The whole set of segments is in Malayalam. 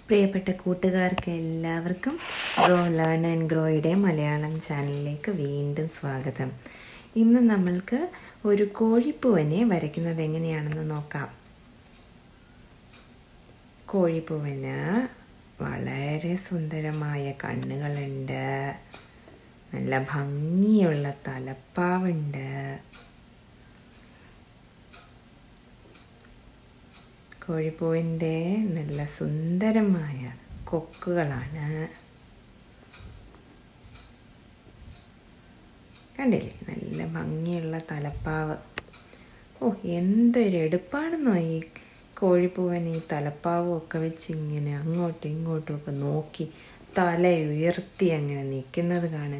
പ്രിയപ്പെട്ട കൂട്ടുകാർക്ക് എല്ലാവർക്കും ഗ്രോ ലേൺ ആൻഡ് ഗ്രോയുടെ മലയാളം ചാനലിലേക്ക് വീണ്ടും സ്വാഗതം ഇന്ന് നമ്മൾക്ക് ഒരു കോഴിപ്പൂവനെ വരയ്ക്കുന്നത് എങ്ങനെയാണെന്ന് നോക്കാം കോഴിപ്പൂവന് വളരെ സുന്ദരമായ കണ്ണുകളുണ്ട് നല്ല ഭംഗിയുള്ള തലപ്പാവുണ്ട് കോഴിപ്പൂവിൻ്റെ നല്ല സുന്ദരമായ കൊക്കുകളാണ് കണ്ടില്ലേ നല്ല ഭംഗിയുള്ള തലപ്പാവ് ഓ എന്തൊരു എടുപ്പാണെന്നോ ഈ കോഴിപ്പൂവൻ ഈ തലപ്പാവും ഒക്കെ വെച്ച് ഇങ്ങനെ അങ്ങോട്ടും ഇങ്ങോട്ടും ഒക്കെ നോക്കി തല ഉയർത്തി അങ്ങനെ നിൽക്കുന്നത് കാണാൻ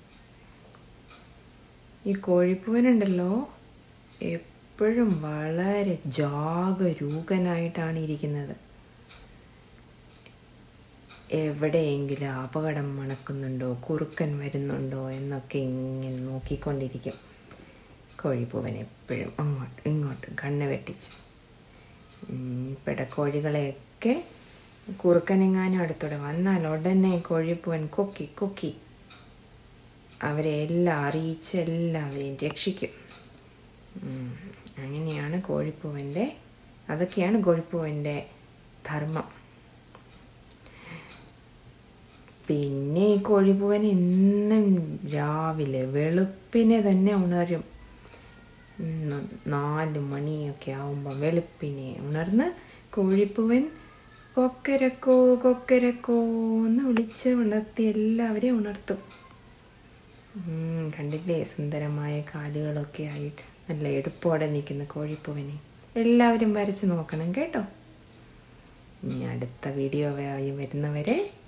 ഈ കോഴിപ്പൂവനുണ്ടല്ലോ എപ്പോഴും വളരെ ജാഗരൂകനായിട്ടാണ് ഇരിക്കുന്നത് എവിടെയെങ്കിലും അപകടം മണക്കുന്നുണ്ടോ കുറുക്കൻ വരുന്നുണ്ടോ എന്നൊക്കെ ഇങ്ങനെ നോക്കിക്കൊണ്ടിരിക്കും കോഴിപ്പൂവൻ എപ്പോഴും അങ്ങോട്ടും ഇങ്ങോട്ടും കണ്ണ് വെട്ടിച്ച് പിടക്കോഴികളെയൊക്കെ കുറുക്കനെങ്ങാനും അടുത്തൂടെ വന്നാൽ ഉടനെ കോഴിപ്പൂവൻ കൊക്കി കൊക്കി അവരെ എല്ലാം അറിയിച്ച് എല്ലാവരെയും രക്ഷിക്കും അങ്ങനെയാണ് കോഴിപ്പൂവൻ്റെ അതൊക്കെയാണ് കോഴിപ്പൂവൻ്റെ ധർമ്മം പിന്നെ ഈ കോഴിപ്പൂവൻ എന്നും രാവിലെ വെളുപ്പിനെ തന്നെ ഉണരും നാല് മണിയൊക്കെ ആവുമ്പോൾ വെളുപ്പിനെ ഉണർന്ന് കോഴിപ്പൂവൻ കൊക്കരക്കോ കൊക്കരക്കോ എന്ന് വിളിച്ച് ഉണർത്തി എല്ലാവരെയും ഉണർത്തും കണ്ടില്ലേ സുന്ദരമായ കാലുകളൊക്കെ ആയിട്ട് നല്ല എടുപ്പോടെ നിൽക്കുന്ന കോഴിപ്പൂവനെ എല്ലാവരും വരച്ച് നോക്കണം കേട്ടോ ഇനി അടുത്ത വീഡിയോ വരുന്നവരെ